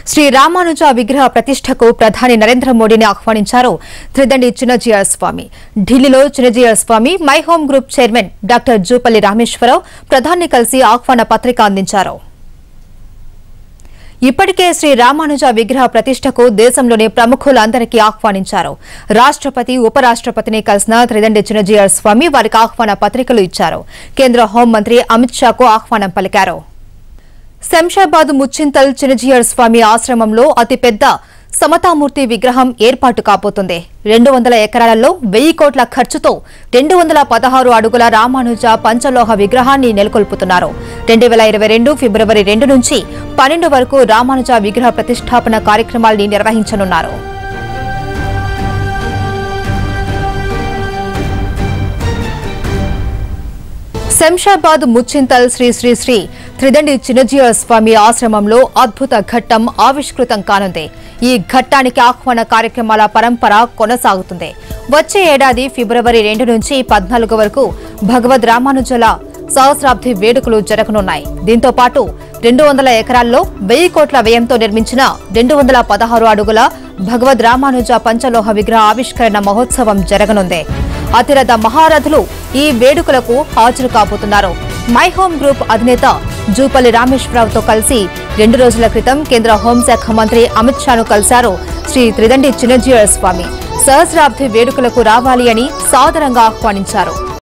శ్రీ రామానుజ విగ్రహ ప్రతిష్టకు ప్రధాని నరేంద్ర మోడీని ఆహ్వానించారు త్రిదండి చిన్నజీయర్ స్వామి ఢిల్లీలో Chinnajeeyar Swamy My Home Group chairman doctor Jupally Rameshwararao ప్రధాని కలిసి ఆహ్వాన పత్రిక అందించారు ఇప్పటికే శ్రీ రామానుజ విగ్రహ ప్రతిష్టకు దేశంలోని ప్రముఖులందరికీ ఆహ్వానించారు రాష్ట్రపతి ఉపరాష్ట్రపతిని కలిసిన త్రిదండి చిన్నజీయర్ స్వామి వారికి ఆహ్వాన పత్రికలు ఇచ్చారు కేంద్ర హోంమంత్రి అమిత్ షాకు ఆహ్వానం పలికారు శంషాబాద్ ముచ్చింతల్ చినజియర్ స్వామి ఆశ్రమంలో అతిపెద్ద సమతామూర్తి విగ్రహం ఏర్పాటు కాబోతుంది రెండు వందల ఎకరాలలో వెయ్యి కోట్ల ఖర్చుతో రెండు వందల పదహారు అడుగుల రామానుజ పంచలోహ విగ్రహాన్ని నెలకొల్పుతున్నారు రెండు వేల ఇరవై రెండు ఫిబ్రవరి రెండు నుంచి పన్నెండు వరకు రామానుజ విగ్రహ ప్రతిష్టాపన కార్యక్రమాల్ని నిర్వహించనున్నారు శంషాబాద్ ముచ్చింతల్ శ్రీ శ్రీ శ్రీ త్రిదండి చిన్నజీవ స్వామి ఆశ్రమంలో అద్భుత ఘట్టం ఆవిష్కృతం కానుంది ఈ ఘట్టానికి ఆహ్వాన కార్యక్రమాల పరంపర కొనసాగుతుంది వచ్చే ఏడాది ఫిబ్రవరి రెండు నుంచి పద్నాలుగు వరకు భగవద్ రామానుజుల సహస్రాబ్ది వేడుకలు జరగనున్నాయి దీంతో పాటు రెండు వందల ఎకరాల్లో వెయ్యి కోట్ల వ్యయంతో నిర్మించిన రెండు వందల పదహారు అడుగుల భగవద్ రామానుజ పంచలోహ విగ్రహ ఆవిష్కరణ మహోత్సవం జరగనుంది అతిరథ మహారథులు ఈ వేడుకలకు హాజరు కాబోతున్నారు మై హోమ్ గ్రూప్ అధినేత జూపల్లి రామేశ్వరరావుతో కలిసి రెండు రోజుల క్రితం కేంద్ర హోంశాఖ మంత్రి అమిత్ షాను కలిశారు శ్రీ త్రిదండి చిన్నజీవ స్వామి సహస్రాబ్ది వేడుకలకు రావాలి అని సాదరంగా ఆహ్వానించారు